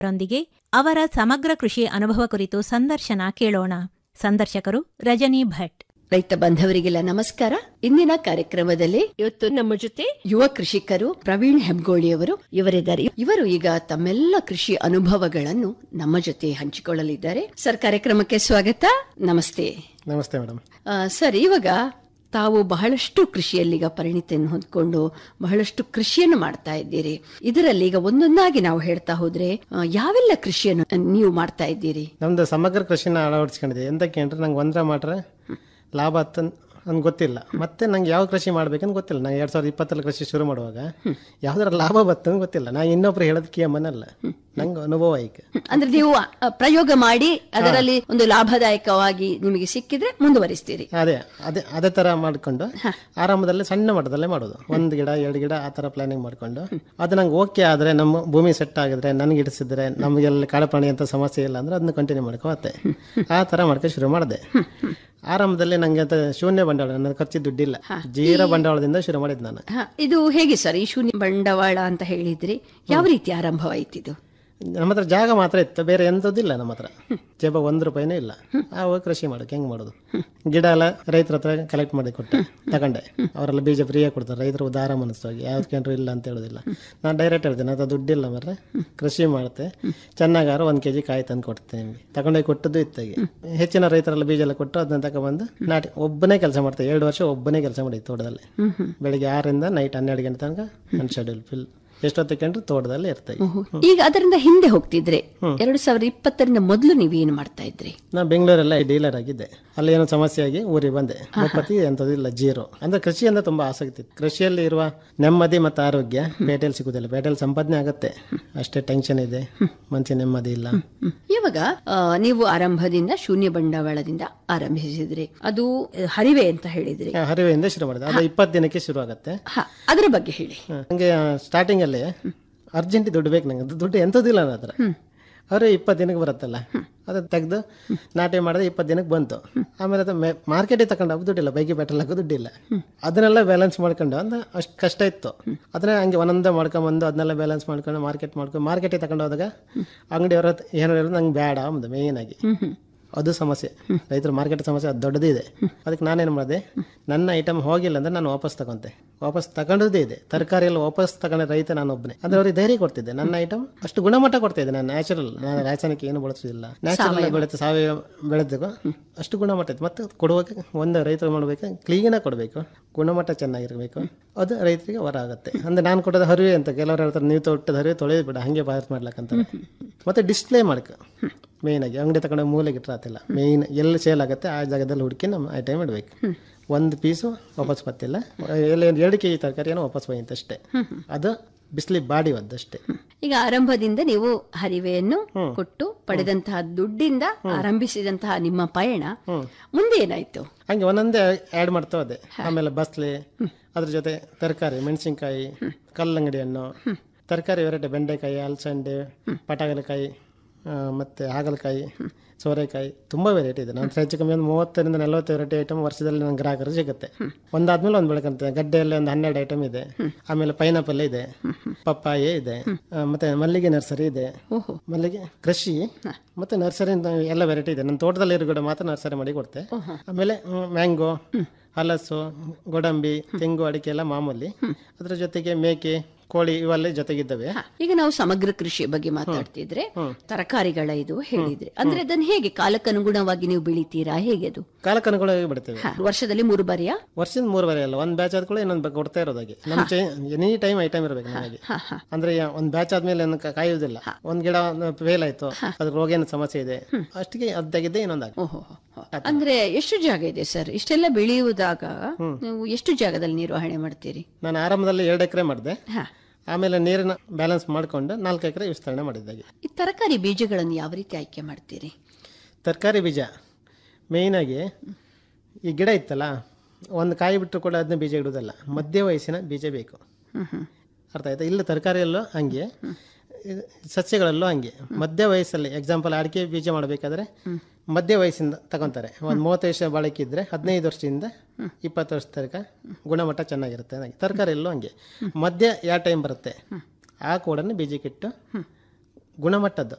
ರೊಂದಿಗೆ ಅವರ ಸಮಗ್ರ ಕೃಷಿ ಅನುಭವ ಕುರಿತು ಸಂದರ್ಶನ ಕೇಳೋಣ ಸಂದರ್ಶಕರು ರಜನಿ ಭಟ್ ರೈತ ಬಾಂಧವರಿಗೆಲ್ಲ ನಮಸ್ಕಾರ ಇಂದಿನ ಕಾರ್ಯಕ್ರಮದಲ್ಲಿ ಇವತ್ತು ನಮ್ಮ ಜೊತೆ ಯುವ ಕೃಷಿಕರು ಪ್ರವೀಣ್ ಹೆಮ್ಗೋಳಿಯವರು ಇವರಿದ್ದಾರೆ ಇವರು ಈಗ ತಮ್ಮೆಲ್ಲ ಕೃಷಿ ಅನುಭವಗಳನ್ನು ನಮ್ಮ ಜೊತೆ ಹಂಚಿಕೊಳ್ಳಲಿದ್ದಾರೆ ಸರ್ ಕಾರ್ಯಕ್ರಮಕ್ಕೆ ಸ್ವಾಗತ ನಮಸ್ತೆ ನಮಸ್ತೆ ಮೇಡಮ್ ಆ, ಸರ್ ಇವಾಗ ತಾವು ಬಹಳಷ್ಟು ಕೃಷಿಯಲ್ಲಿ ಈಗ ಪರಿಣಿತಿಯನ್ನು ಹೊಂದ್ಕೊಂಡು ಬಹಳಷ್ಟು ಕೃಷಿಯನ್ನು ಮಾಡ್ತಾ ಇದ್ದೀರಿ ಇದರಲ್ಲಿ ಈಗ ಒಂದೊಂದಾಗಿ ನಾವು ಹೇಳ್ತಾ ಹೋದ್ರೆ ಆ, ಯಾವೆಲ್ಲ ಕೃಷಿಯನ್ನು ನೀವು ಮಾಡ್ತಾ ಇದ್ದೀರಿ ನಮ್ದು ಸಮಗ್ರ ಕೃಷಿನ ಅಳವಡಿಸ್ಕೊಂಡಿದೆ ಎಂತಕ್ಕೆ ಅಂದ್ರೆ ನಂಗೆ ಒಂದ್ರ ಮಾಡ್ರೆ ಲಾಭ ಹತ್ತ ನನ್ಗೆ ಗೊತ್ತಿಲ್ಲ ಮತ್ತೆ ನಂಗೆ ಯಾವ ಕೃಷಿ ಮಾಡ್ಬೇಕಂತ ಗೊತ್ತಿಲ್ಲ ನಾನು ಎರಡ್ ಸಾವಿರದ ಇಪ್ಪತ್ತರಲ್ಲಿ ಕೃಷಿ ಶುರು ಮಾಡುವಾಗ ಯಾವ್ದಾರ ಲಾಭ ಬರ್ತಂತ ಗೊತ್ತಿಲ್ಲ ನಾ ಇನ್ನೊಬ್ರು ಹೇಳೋದಕ್ಕೆ ಮನಲ್ಲ ನಂಗೆ ಅನುಭವ ಈಗ ಅಂದ್ರೆ ನೀವು ಆ, ಪ್ರಯೋಗ ಮಾಡಿ ಅದರಲ್ಲಿ ಒಂದು ಲಾಭದಾಯಕವಾಗಿ ನಿಮಗೆ ಸಿಕ್ಕಿದ್ರೆ ಮುಂದುವರಿಸ್ತೀರಿ ಅದೇ ಅದೇ ಅದೇ ತರ ಮಾಡ್ಕೊಂಡು ಆರಂಭದಲ್ಲಿ ಸಣ್ಣ ಮಟ್ಟದಲ್ಲೇ ಮಾಡೋದು ಒಂದು ಗಿಡ ಎರಡು ಗಿಡ ಆ ತರ ಪ್ಲಾನಿಂಗ್ ಮಾಡ್ಕೊಂಡು ಅದು ನಂಗೆ ಓಕೆ ಆದ್ರೆ ನಮ್ಮ ಭೂಮಿ ಸೆಟ್ ಆಗಿದ್ರೆ ನನ್ಗೆ ಇಡಿಸಿದ್ರೆ ನಮಗೆಲ್ಲ ಕಾಡುಪ್ರಾಣಿ ಅಂತ ಸಮಸ್ಯೆ ಇಲ್ಲ ಅಂದ್ರೆ ಅದನ್ನ ಕಂಟಿನ್ಯೂ ಮಾಡ್ಕೋತ್ತೆ ಆ ತರ ಮಾಡ್ಕೊಂಡು ಶುರು ಮಾಡಿದೆ ಆರಂಭದಲ್ಲಿ ನಂಗೆ ಅಂತ ಶೂನ್ಯ ಬಂಡವಾಳ ನನ್ನ ಖರ್ಚು ದುಡ್ಡಿಲ್ಲ ಜೀರೋ ಬಂಡವಾಳದಿಂದ ಶುರು ಮಾಡಿದ್ ನಾನು ಹ, ಇದು ಹೇಗೆ ಸರ್ ಈ ಶೂನ್ಯ ಬಂಡವಾಳ ಅಂತ ಹೇಳಿದ್ರಿ ಯಾವ ರೀತಿ ಆರಂಭವಾಯ್ತಿದು ನಮ್ಮ ಹತ್ರ ಜಾಗ ಮಾತ್ರ ಇತ್ತು ಬೇರೆ ಎಂಥದ್ದಿಲ್ಲ ನಮ್ಮ ಹತ್ರ ಜೇಬ ಒಂದು ರೂಪಾಯಿನೂ ಇಲ್ಲ ಆವಾಗ ಕೃಷಿ ಮಾಡೋಕೆ ಹೆಂಗ್ ಮಾಡೋದು ಗಿಡ ಎಲ್ಲ ರೈತರ ಹತ್ರ ಕಲೆಕ್ಟ್ ಮಾಡಿ ಕೊಟ್ಟೆ ತಗೊಂಡೆ ಅವರೆಲ್ಲ ಬೀಜ ಫ್ರೀಯಾಗಿ ಕೊಡ್ತಾರೆ ರೈತರು ಉದಾರ ಮನಸ್ಸಾಗಿ ಯಾವ್ದು ಕೇಂದ್ರ ಇಲ್ಲ ಅಂತ ಹೇಳೋದಿಲ್ಲ ನಾನು ಡೈರೆಕ್ಟ್ ಹೇಳ್ತೇನೆ ಅದು ದುಡ್ಡಿಲ್ಲ ಮರ್ರೆ ಕೃಷಿ ಮಾಡುತ್ತೆ ಚೆನ್ನಾಗಾರು ಒಂದು ಕೆಜಿ ಕಾಯಿ ತಂದು ಕೊಡ್ತೇನೆ ನಿಮಗೆ ತಗೊಂಡೋಗಿ ಕೊಟ್ಟದ್ದು ಇತ್ತಾಗಿ ಹೆಚ್ಚಿನ ರೈತರೆಲ್ಲ ಬೀಜ ಎಲ್ಲ ಕೊಟ್ಟು ಅದನ್ನ ತಗೊಂಡ್ಬಂದು ನಾಟಿ ಒಬ್ಬನೇ ಕೆಲಸ ಮಾಡ್ತೇವೆ ಎರಡು ವರ್ಷ ಒಬ್ಬನೇ ಕೆಲಸ ಮಾಡಿದ್ದು ತೋಟದಲ್ಲಿ ಬೆಳಿಗ್ಗೆ ಆರರಿಂದ ನೈಟ್ ಹನ್ನೆರಡು ಗಂಟೆ ತನಕ ನನ್ನ ಶೆಡ್ಯೂಲ್ ಫಿಲ್ ಎಷ್ಟೊತ್ತಕ್ಕಂಡ್ರೆ ತೋಟದಲ್ಲಿ ಇರ್ತೇವೆ ಈಗ ಅದರಿಂದ ಹಿಂದೆ ಹೋಗ್ತಿದ್ರೆ ಎರಡು ಸಾವಿರದ ಇಪ್ಪತ್ತರಿಂದ ಮೊದಲು ನೀವೇನು ಮಾಡ್ತಾ ಇದ್ರಿ ನಾನು ಬೆಂಗಳೂರೆಲ್ಲ ಡೀಲರ್ ಆಗಿದ್ದೆ ಅಲ್ಲಿ ಏನೋ ಸಮಸ್ಯೆ ಆಗಿ ಊರಿಗೆ ಬಂದೆ ಮುಪ್ಪತ್ತಿ ಎಂಥದಿಲ್ಲ ಜೀರೋ ಅಂದ್ರೆ ಕೃಷಿ ಅಂದ್ರೆ ತುಂಬಾ ಆಸಕ್ತಿ ಇತ್ತು. ಕೃಷಿಯಲ್ಲಿ ಇರುವ ನೆಮ್ಮದಿ ಮತ್ತು ಆರೋಗ್ಯ ಪೇಟೆಯಲ್ಲಿ ಸಿಗುದಿಲ್ಲ ಪೇಟೆಯಲ್ಲಿ ಸಂಪಾದನೆ ಆಗುತ್ತೆ ಅಷ್ಟೇ ಟೆನ್ಷನ್ ಇದೆ ಮನಸ್ಸಿನ ನೆಮ್ಮದಿ ಇಲ್ಲ ಇವಾಗ ಆ, ನೀವು ಆರಂಭದಿಂದ ಶೂನ್ಯ ಬಂಡವಾಳದಿಂದ ಆರಂಭಿಸಿದ್ರಿ ಅದು ಆ, ಹರಿವೆ ಅಂತ ಹೇಳಿದ್ರಿ ಆ, ಹರಿವೆಯಿಂದ ಶುರು ಮಾಡಿದೆ ಅದು ಇಪ್ಪತ್ತು ದಿನಕ್ಕೆ ಶುರು ಆಗುತ್ತೆ ಹ, ಅದರ ಬಗ್ಗೆ ಹೇಳಿ ಹಂಗೆ ಸ್ಟಾರ್ಟಿಂಗ್ ಅಲ್ಲಿ ಅರ್ಜೆಂಟ್ ದುಡ್ಡು ಬೇಕು ನಂಗೆ ಅದು ದುಡ್ಡು ಎಂಥದಿಲ್ಲ ನನ್ನ ಹತ್ರ ಅವ್ರು ಇಪ್ಪತ್ತು ದಿನಕ್ಕೆ ಬರುತ್ತಲ್ಲ ಅದು ತೆಗೆದು ನಾಟಿ ಮಾಡಿದ್ರೆ ಇಪ್ಪತ್ತು ದಿನಕ್ಕೆ ಬಂತು ಆಮೇಲೆ ಅದು ಮಾರ್ಕೆಟಿಗೆ ತಗೊಂಡು ಹೋಗಿ ದುಡ್ಡಿಲ್ಲ ಬೈಕಿ ಪೆಟ್ರೋಲ್ ಹಾಕೋ ದುಡ್ಡಿಲ್ಲ ಅದನ್ನೆಲ್ಲ ಬ್ಯಾಲೆನ್ಸ್ ಮಾಡ್ಕೊಂಡು ಅಂದ್ರೆ ಅಷ್ಟು ಕಷ್ಟ ಇತ್ತು ಅದನ್ನ ಹಂಗೆ ಒಂದೊಂದೇ ಮಾಡ್ಕೊಂಬಂದು ಅದನ್ನೆಲ್ಲ ಬ್ಯಾಲೆನ್ಸ್ ಮಾಡ್ಕೊಂಡು ಮಾರ್ಕೆಟ್ ಮಾಡ್ಕೊಂಡು ಮಾರ್ಕೆಟಿಗೆ ತಗೊಂಡು ಹೋದಾಗ ಅಂಗಡಿಯವ್ರ ಏನು ಹೇಳಿದ್ರು ನಂಗೆ ಬೇಡ ಅಂದು ಮೇಯ್ನ್ ಆಗಿ ಅದು ಸಮಸ್ಯೆ ರೈತರ ಮಾರ್ಕೆಟ್ ಸಮಸ್ಯೆ ಅದು ದೊಡ್ಡದಿದೆ ಅದಕ್ಕೆ ನಾನೇನು ಮಾಡಿದೆ ನನ್ನ ಐಟಮ್ ಹೋಗಿಲ್ಲ ಅಂದ್ರೆ ನಾನು ವಾಪಸ್ ತಗೊಂತೆ ವಾಪಸ್ ತಗೊಂಡದೇ ಇದೆ ತರಕಾರಿ ಎಲ್ಲ ವಾಪಸ್ ತಗೊಂಡ ರೈತ ನಾನು ಒಬ್ಬನೇ ಅಂದ್ರೆ ಅವ್ರಿಗೆ ಧೈರ್ಯ ಕೊಡ್ತಿದ್ದೆ ನನ್ನ ಐಟಮ್ ಅಷ್ಟು ಗುಣಮಟ್ಟ ಕೊಡ್ತಾ ಇದ್ದೆ ನಾನು ನ್ಯಾಚುರಲ್ ನಾನು ರಾಸಾಯನಿಕ ಏನು ಬಳಸೋದಿಲ್ಲ ನ್ಯಾಚುರಲ್ ಬೆಳೆದು ಸಾವಯವ ಬೆಳೆದಾಗ ಅಷ್ಟು ಗುಣಮಟ್ಟ ಇತ್ತು ಮತ್ತೆ ಕೊಡುವಾಗ ಒಂದು ರೈತರು ಮಾಡಬೇಕು ಕ್ಲೀನಾಗಿ ಕೊಡಬೇಕು ಗುಣಮಟ್ಟ ಚೆನ್ನಾಗಿರ್ಬೇಕು ಅದು ರೈತರಿಗೆ ಹೊರ ಆಗುತ್ತೆ ಅಂದ್ರೆ ನಾನು ಕೊಡೋದು ಹರಿವೆ ಅಂತ ಕೆಲವರು ಹೇಳ್ತಾರೆ ನೀವು ತೊಟ್ಟದ ಹರಿವೆ ತೊಳೆದು ಬಿಡ ಹಂಗೆ ಬಾಯ್ ಮಾಡ್ಲಕ್ಕಂತಾರೆ ಮತ್ತೆ ಡಿಸ್ಪ್ಲೇ ಮಾಡ್ಕ ಮೇಯ್ನ್ ಆಗಿ ಅಂಗಡಿ ತಗೊಂಡು ಮೂಲೆಗೆ ಇಟ್ಟಿರತ್ತಿಲ್ಲ ಮೇಯ್ನ್ ಎಲ್ಲಿ ಸೇಲ್ ಆಗುತ್ತೆ ಆ ಜಾಗದಲ್ಲಿ ಹುಡುಕಿ ನಮ್ಮ ಐಟಮ್ ಇಡಬೇಕು ಒಂದು ಪೀಸು ವಾಪಸ್ ಬರ್ತಿಲ್ಲ ಎಲ್ಲ ಎರಡು ಕೆ ಜಿ ತರಕಾರಿಯನ್ನು ವಾಪಸ್ ಹೋಯ್ತು ಅಷ್ಟೇ ಅದು ಬಿಸಿಲಿ ಬಾಡಿ ಒದ್ದಷ್ಟೇ ಈಗ ಆರಂಭದಿಂದ ನೀವು ಹರಿವೆಯನ್ನು ಕೊಟ್ಟು ಪಡೆದಂತಹ ದುಡ್ಡಿಂದ ಆರಂಭಿಸಿದಂತಹ ನಿಮ್ಮ ಪಯಣ ಮುಂದೆ ಏನಾಯ್ತು ಹಂಗೆ ಒಂದೊಂದೇ ಆ್ಯಡ್ ಮಾಡ್ತಾ ಹೋದೆ ಆಮೇಲೆ ಬಸ್ಲೆ ಅದ್ರ ಜೊತೆ ತರಕಾರಿ ಮೆಣಸಿನ್ಕಾಯಿ ಕಲ್ಲಂಗಡಿ ಹಣ್ಣು ತರಕಾರಿ ವೆರೈಟಿ ಬೆಂಡೆಕಾಯಿ ಅಲಸಂಡೆ ಪಟಾಗಲಕಾಯಿ ಆ, ಮತ್ತೆ ಹಾಗಲಕಾಯಿ ಸೋರೆಕಾಯಿ ತುಂಬ ವೆರೈಟಿ ಇದೆ ನಾನು ಹೆಚ್ಚು ಕಮ್ಮಿ ಒಂದು ಮೂವತ್ತರಿಂದ ನಲವತ್ತು ವೆರೈಟಿ ಐಟಮ್ ವರ್ಷದಲ್ಲಿ ನನ್ನ ಗ್ರಾಹಕರು ಸಿಗುತ್ತೆ ಒಂದಾದ್ಮೇಲೆ ಒಂದು ಬೆಳಕಂತೆ ಗಡ್ಡೆಯಲ್ಲಿ ಒಂದು ಹನ್ನೆರಡು ಐಟಮ್ ಇದೆ ಆಮೇಲೆ ಪೈನಾಪಲ್ ಇದೆ ಪಪ್ಪಾಯಿ ಇದೆ ಆ, ಮತ್ತೆ ಮಲ್ಲಿಗೆ ನರ್ಸರಿ ಇದೆ ಮಲ್ಲಿಗೆ ಕೃಷಿ ಮತ್ತೆ ನರ್ಸರಿ ಎಲ್ಲ ವೆರೈಟಿ ಇದೆ ನನ್ನ ತೋಟದಲ್ಲಿ ಇರೋ ಗಿಡ ಮಾತ್ರ ನರ್ಸರಿ ಮಾಡಿ ಕೊಡ್ತೆ ಆಮೇಲೆ ಮ್ಯಾಂಗೋ ಹಲಸು ಗೋಡಂಬಿ ತೆಂಗು ಅಡಿಕೆ ಎಲ್ಲ ಮಾಮೂಲಿ ಅದ್ರ ಜೊತೆಗೆ ಮೇಕೆ ಕೋಳಿ ಇವೆಲ್ಲ ಜೊತೆಗಿದ್ದಾವೆ ಈಗ ನಾವು ಸಮಗ್ರ ಕೃಷಿಯ ಬಗ್ಗೆ ಮಾತಾಡ್ತಿದ್ರೆ ತರಕಾರಿಗಳ ಇದು ಹೇಳಿದ್ರೆ ಅಂದ್ರೆ ಅದನ್ನ ಹೇಗೆ ಕಾಲಕ್ಕನುಗುಣವಾಗಿ ನೀವು ಬೆಳಿತೀರಾ ಹೇಗೆ ಅದು ಕಾಲಕ್ಕನುಗುಣವಾಗಿ ಬಿಡ್ತೇವೆ ಹ, ವರ್ಷದಲ್ಲಿ ಮೂರು ಬಾರಿಯ ವರ್ಷದ ಮೂರುವರೆ ಅಲ್ಲ ಒಂದ್ ಬ್ಯಾಚ್ ಆದ್ಕೊಳ್ಳಿ ಇನ್ನೊಂದು ಬ- ಕೊಡ್ತಾ ಇರೋದಾಗಿ ನಮ್ ಎನಿ ಟೈಮ್ ಐಟಮ್ ಇರ್ಬೇಕು ನಮಗೆ ಅಂದ್ರೆ ಯಾ- ಒಂದ್ ಬ್ಯಾಚ್ ಆದ್ಮೇಲೆ ಏನು ಕ- ಕಾಯುವುದಿಲ್ಲ ಒಂದ್ ಗಿಡ ಫೇಲ್ ಆಯ್ತು ಅದ್ರ ರೋಗ ಏನು ಸಮಸ್ಯೆ ಇದೆ ಅಷ್ಟಿಗೆ ಅದ್ ತೆಗೆದೇ ಇನ್ನೊಂದಾಗ ಓಹೋ ಅಂದ್ರೆ ಎಷ್ಟು ಜಾಗ ಇದೆ ಸರ್ ಇಷ್ಟೆಲ್ಲ ಬೆಳೆಯುವುದಾಗ ನೀವು ಎಷ್ಟು ಜಾಗದಲ್ಲಿ ನಿರ್ವಹಣೆ ಮಾಡ್ತೀರಿ ನಾನು ಆರಂಭದಲ್ಲಿ ಎರಡು ಎಕರೆ ಮಾಡಿದೆ ಹ. ಆಮೇಲೆ ನೀರಿನ ಬ್ಯಾಲೆನ್ಸ್ ಮಾಡ್ಕೊಂಡು ನಾಲ್ಕು ಎಕರೆ ವಿಸ್ತರಣೆ ಮಾಡಿದ್ದಾಗೆ ಈ ತರಕಾರಿ ಬೀಜಗಳನ್ನು ಯಾವ ರೀತಿ ಆಯ್ಕೆ ಮಾಡ್ತೀರಿ ತರಕಾರಿ ಬೀಜ ಮೇಯ್ನಾಗಿ ಈ ಗಿಡ ಇತ್ತಲ್ಲ ಒಂದು ಕಾಯಿ ಬಿಟ್ಟರು ಕೂಡ ಅದನ್ನ ಬೀಜ ಇಡುವುದಲ್ಲ ಮಧ್ಯ ವಯಸ್ಸಿನ ಬೀಜ ಬೇಕು ಅರ್ಥ ಆಯ್ತಾ ಇಲ್ಲ ತರಕಾರಿಯಲ್ಲೂ ಹಂಗೆ ಇದು ಸಸ್ಯಗಳಲ್ಲೂ ಹಂಗೆ ಮಧ್ಯ ವಯಸ್ಸಲ್ಲಿ ಎಕ್ಸಾಂಪಲ್ ಅಡಿಕೆ ಬೀಜ ಮಾಡಬೇಕಾದ್ರೆ ಮಧ್ಯ ವಯಸ್ಸಿಂದ ತಗೊಂತಾರೆ ಒಂದು ಮೂವತ್ತೈದು ವರ್ಷ ಬಾಳಿಕೆ ಇದ್ರೆ ಹದಿನೈದು ವರ್ಷದಿಂದ ಇಪ್ಪತ್ತು ವರ್ಷ ತನಕ ಗುಣಮಟ್ಟ ಚೆನ್ನಾಗಿರುತ್ತೆ ಹಾಗೆ ತರಕಾರಿಯಲ್ಲೂ ಹಂಗೆ ಮಧ್ಯ ಯಾವ ಟೈಮ್ ಬರುತ್ತೆ ಆ ಕೂಡನ್ನು ಬೀಜಕ್ಕಿಟ್ಟು ಗುಣಮಟ್ಟದ್ದು